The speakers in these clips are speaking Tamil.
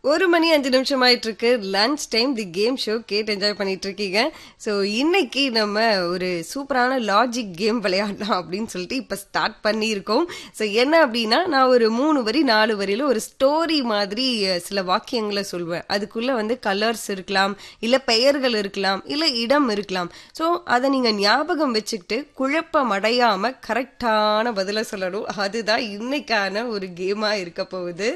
ஒரு மணி அஞ்சு நிமிஷம் ஆயிட்டு இருக்கு lunch time the game show கேட்டு என்ஜாய் பண்ணிட்டு இருக்கீங்க ஸோ இன்னைக்கு நம்ம ஒரு சூப்பரான லாஜிக் கேம் விளையாடலாம் அப்படின்னு சொல்லிட்டு இப்போ ஸ்டார்ட் பண்ணியிருக்கோம் ஸோ என்ன அப்படின்னா நான் ஒரு மூணு வரி நாலு வரியில ஒரு ஸ்டோரி மாதிரி அஹ், சில வாக்கியங்களை சொல்வேன் அதுக்குள்ள வந்து கலர்ஸ் இருக்கலாம் இல்ல பெயர்கள் இருக்கலாம் இல்ல இடம் இருக்கலாம் ஸோ அதை நீங்க ஞாபகம் வச்சுக்கிட்டு குழப்பம் அடையாம கரெக்டான பதில சொல்லணும் அதுதான் இன்னைக்கான ஒரு கேமா இருக்க போகுது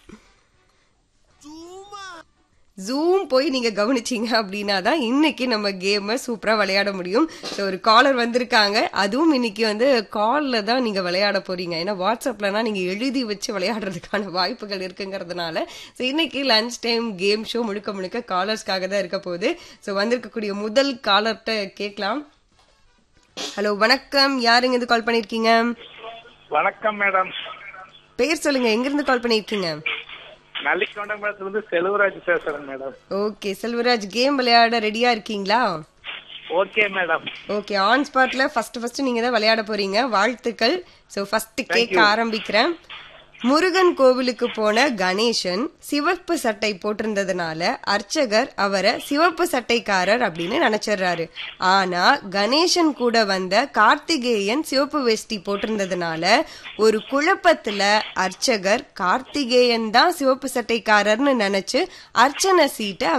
ஜூம் போய் நீங்க கவனிச்சீங்க அப்படின்னா தான் இன்னைக்கு நம்ம கேமை சூப்பரா விளையாட முடியும் ஸோ ஒரு காலர் வந்திருக்காங்க அதுவும் இன்னைக்கு வந்து கால்ல தான் நீங்க விளையாட போறீங்க ஏன்னா வாட்ஸ்அப்லனா நீங்க எழுதி வச்சு விளையாடுறதுக்கான வாய்ப்புகள் இருக்குங்கிறதுனால ஸோ இன்னைக்கு லஞ்ச் டைம் கேம் ஷோ முழுக்க முழுக்க காலர்ஸ்க்காக தான் இருக்க போகுது ஸோ வந்திருக்கக்கூடிய முதல் காலர்கிட்ட கேட்கலாம் ஹலோ வணக்கம் யாருங்க இது கால் பண்ணிருக்கீங்க வணக்கம் மேடம் பேர் சொல்லுங்க எங்க இருந்து கால் பண்ணிருக்கீங்க நல்லிக்கொண்டம்பலத்துல இருந்து செல்வராஜ் பேசுறேன் மேடம் ஓகே செல்வராஜ் கேம் விளையாட ரெடியா இருக்கீங்களா ஓகே மேடம் ஓகே ஆன் ஸ்பாட்ல ஃபர்ஸ்ட் ஃபர்ஸ்ட் நீங்க தான் விளையாட போறீங்க வாழ்த்துக்கள் சோ ஃபர்ஸ்ட் கேட்க ஆரம்பிக்கிறேன் முருகன் கோவிலுக்கு போன கணேசன் சிவப்பு சட்டை போட்டிருந்ததுனால அர்ச்சகர் அவரை சிவப்பு சட்டைக்காரர் அப்படின்னு நினைச்சிடுறாரு ஆனா கணேசன் கூட வந்த கார்த்திகேயன் சிவப்பு வேஷ்டி போட்டிருந்ததுனால ஒரு குழப்பத்துல அர்ச்சகர் கார்த்திகேயன் தான் சிவப்பு சட்டைக்காரர்னு நினைச்சு அர்ச்சனை சீட்டை